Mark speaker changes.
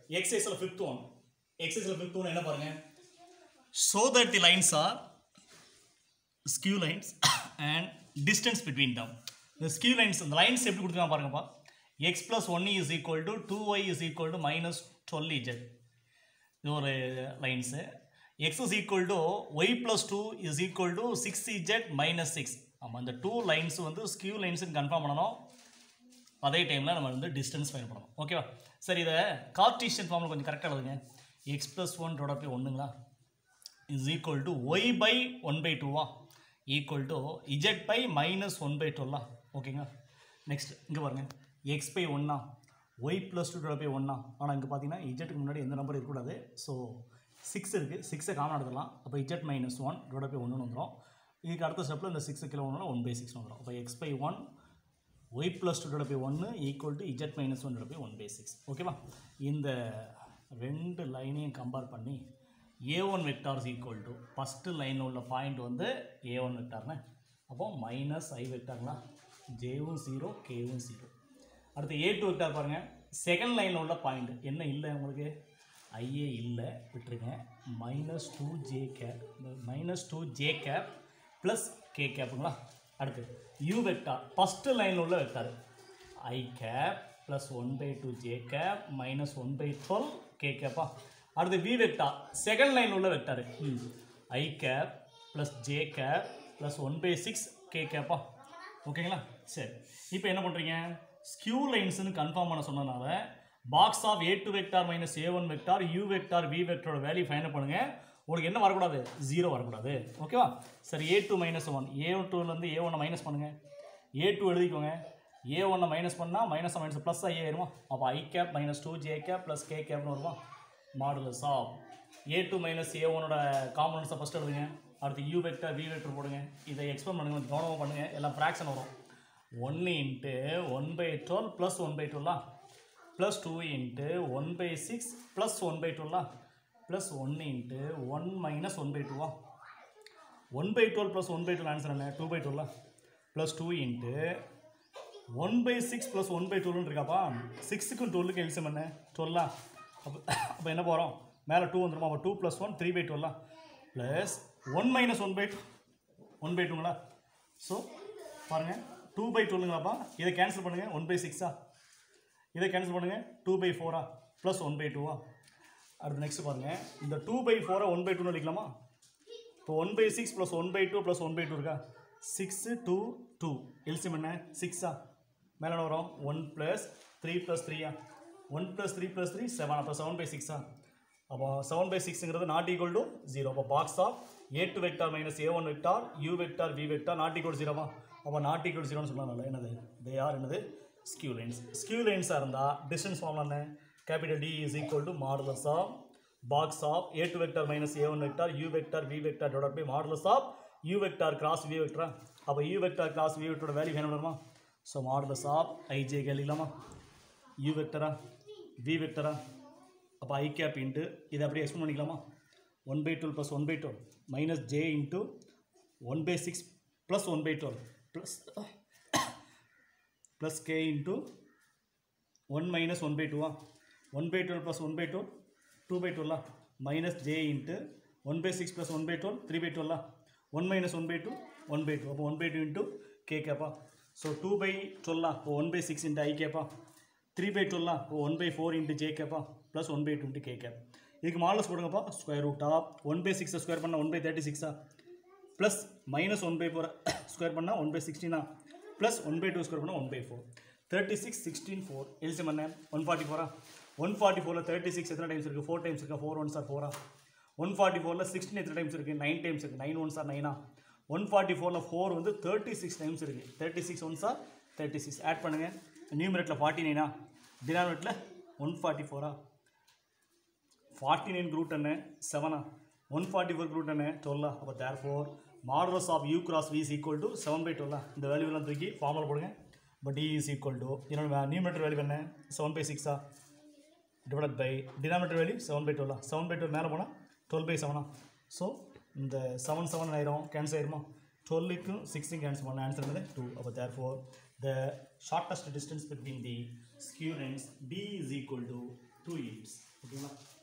Speaker 1: எக்ஸசைஸில் fifth one எக்ஸசைஸில் fifth one என்ன பாருங்க so that the lines are skew lines and distance between them இந்த skew lines இந்த lines எப்படி கொடுத்துருக்காங்க பாருங்கப்பா x plus one is equal to two y is equal to minus twelve z இது ஒரு lines x is equal to y plus two is equal to six z minus six ஆமாம் இந்த two lines வந்து skew லைன்ஸுன்னு confirm பண்ணணும் அதே டைமில் நம்ம வந்து டிஸ்டன்ஸ் ஃபைன் பண்ணணும் ஓகேவா சரி இதை கார்டீஷியன் ஃபார்மில் கொஞ்சம் கரெக்டாக எழுதுங்க எக்ஸ் ப்ளஸ் ஒன் டோட போய் ஒன்றுங்களா is equal to y by one by டூவா equal to z by minus one by டுவெல்லா ஓகேங்களா நெக்ஸ்ட் இங்கே பாருங்க எக்ஸ் பை ஒன்னா ஒய் ப்ளஸ் டூ பை ஒன்னா ஆனால் இங்கே பார்த்தீங்கன்னா இஜெட்டுக்கு முன்னாடி எந்த நம்பர் இருக்கக்கூடாது ஸோ சிக்ஸ் இருக்குது சிக்ஸை காமன் எடுத்துடலாம் அப்போ இஜெட் மைனஸ் ஒன் டோட பை ஒன்றுன்னு வந்துடும் இதுக்கு அடுத்த ஸ்டெப்பில் இந்த சிக்ஸ் கிலோ ஒன்று ஒன் பை சிக்ஸ் வந்துடும் அப்போ x by one y plus two by ஒன்று equal to z minus one by one by six ஓகேவா இந்த ரெண்டு லைனையும் கம்பேர் பண்ணி a one vectors equal to first லைனில் உள்ள பாயிண்ட் வந்து ஏ ஒன் வெக்டார்னு அப்போ மைனஸ் ஐ வெக்டார்ங்களா ஜேவும் ஜீரோ கேவும் ஜீரோ அடுத்து ஏ டூ வெக்டார் பாருங்கள் செகண்ட் லைனில் உள்ள பாயிண்ட் என்ன இல்லை உங்களுக்கு ஐஏ இல்லை விட்டுருங்க minus two j cap minus two j cap plus k கேப்புங்களா அடுத்து யூ வெக்டார் ஃபஸ்ட்டு லைனில் உள்ள vector i cap plus one by two j cap minus one by twelve k கேப்பா அடுத்து வி வெக்டார் செகண்ட் லைன் உள்ள vector i cap plus j cap plus one by six k கேப்பா ஓகேங்களா சரி இப்போ என்ன பண்ணுறீங்க ஸ்கியூ லைன்ஸ்னு கன்ஃபார்ம் பண்ண சொன்னனால box of a two vector minus a one vector u vector v வெக்டரோட வேல்யூ ஃபைண்ட் பண்ணுங்க உங்களுக்கு என்ன வரக்கூடாது ஜீரோ வரக்கூடாது ஓகேவா சரி a two minus one a டூலேருந்து ஏ ஒன்னை மைனஸ் பண்ணுங்க ஏ டூ எழுதிக்கோங்க ஏ ஒன்னை மைனஸ் பண்ணால் மைனஸ் மைனஸ் ப்ளஸ் ஐ ஆயிருமா அப்போ i cap minus two j cap plus k கேப்னு வருமா modulus of a two minus a ஒனோட காம்பனன்ஸை ஃபஸ்ட் எழுதுங்க அடுத்து யூ வெக்டர் வி வெக்டர் போடுங்க இதை எக்ஸ்பிளைன் பண்ணுங்க கொஞ்சம் கவனமாக பண்ணுங்கள் எல்லாம் ஃப்ராக்ஷன் வரும் ஒன்று into one by twelve plus one by டுவெல்லா plus two into one by six plus one by டுவெல்லா plus one into one minus one by டூவா one by twelve plus one by twelve answer என்ன two by டுவெல்லா plus two into one by six plus one by டுவெல்னு இருக்காப்பா சிக்ஸுக்கும் டுவெல்லுக்கு எல்சியம் என்ன டுவெல்லா அப்போ அப்போ என்ன போகிறோம் மேலே டூ வந்துருமா அப்போ two plus one three by டுவெல்லா plus one minus one by two one by டூங்களா ஸோ பாருங்கள் டூ பை டுவெல்லுங்களாப்பா இதை கேன்சல் பண்ணுங்கள் ஒன் பை சிக்ஸா இதை கேன்சல் பண்ணுங்கள் டூ பை ஃபோரா ப்ளஸ் ஒன் பை டூவா அடுத்து நெக்ஸ்ட் பாருங்கள் இந்த டூ பை ஃபோரை ஒன் பை டூன்னு அடிக்கலாமா இப்போ one by six plus one by two plus one by two இருக்கா சிக்ஸு டூ டூ எல்சியம் என்ன சிக்ஸா மேலே என்ன வரும் ஒன் ப்ளஸ் த்ரீ ப்ளஸ் த்ரீயா one plus three plus three seven அப்போ செவன் பை சிக்ஸா அப்போ செவன் பை சிக்ஸுங்கிறது நாட் ஈக்குவல் டு ஜீரோ அப்போ box of a two vector minus a one vector u vector v vector not equal ஜீரோவா அப்போ not equal ஜீரோன்னு சொல்லலாம் என்னது தே ஆர் என்னது ஸ்கியூ லைன்ஸ் ஸ்கியூ லைன்ஸாக இருந்தால் டிஸ்டன்ஸ் ஃபார்ம்லாம் என்ன capital D is equal to modulus of box of a two vector minus a one vector u vector v vector dot by modulus of u vector cross v வெக்டரா அப்போ u vector cross v வெக்டரோட value என்ன பண்ணுமா so modulus of i j கேள்விக்கலாமா u வெக்டரா v வெக்டரா அப்போ i cap into இதை அப்படியே எக்ஸ்பிளைன் பண்ணிக்கலாமா one by twelve plus one by twelve minus j into one by six plus one by twelve plus plus k into one minus one by டூவா one by twelve plus one by two two by டுவெல்லா minus j into one by six plus one by twelve three by டுவெல்லா one minus one by two one by two அப்போ one by two into k கேப்பா so two by டுவெல்லா இப்போ one by six into i கேப்பா three by டுவெல்லா இப்போ one by four into j கேப்பா plus one by two into k cap இதுக்கு modulus போடுங்கப்பா square ரூட்டா ஒன் பை சிக்ஸை ஸ்கொயர் பண்ணால் ஒன் பை தேர்ட்டி சிக்ஸா plus minus one by four square பண்ணால் ஒன் பை சிக்ஸ்டீனா plus one by two square பண்ணால் one by four thirty six sixteen four எல்சியம் என்ன ஒன் ஃபார்ட்டி ஃபோரா ஒன் ஃபார்ட்டி ஃபோரில் தேர்ட்டி சிக்ஸ் எத்தனை டைம்ஸ் இருக்குது ஃபோர் டைம்ஸ் இருக்கா ஃபோர் ஒன் சார் ஃபோரா ஒன் ஃபார்ட்டி ஃபோரில் சிக்ஸ்டீன் எத்தனை டைம்ஸ் இருக்குது நைன் டைம்ஸ் இருக்குது நைன் ஒன் சார் நைனா ஒன் ஃபார்ட்டி ஃபோரில் ஃபோர் வந்து தேர்ட்டி சிக்ஸ் டைம்ஸ் இருக்குது thirty six ones are thirty six add பண்ணுங்கள் நியூமரேட்டில் ஃபார்ட்டி நைனா டினாமினேட்டில் ஒன் ஃபார்ட்டி ஃபோரா ஃபார்ட்டி நைன் ரூட் என்ன செவனா ஒன் ஃபார்ட்டி ஃபோர் ரூட் என்ன டுவெல்லா அப்போ therefore modulus of u cross v is equal to seven by டுவெல்லா இந்த வேல்யூலாம் தூக்கி ஃபார்முலா போடுங்க but D is equal to என்னோட நியூமேட்டர் வேல்யூ என்ன செவன் பை சிக்ஸா divide by denominator value seven by டுவெல்லா seven by twelve மேலே போனால் டுவெல் பை செவனா ஸோ இந்த செவன் செவன் ஆயிரும் கேன்சல் ஆயிருமா டுவெல்லுக்கும் சிக்ஸும் கேன்சல் பண்ண ஆன்சர் என்னது டூ அப்போ therefore the shortest distance between the skew lines D is equal to two units
Speaker 2: ஓகேங்களா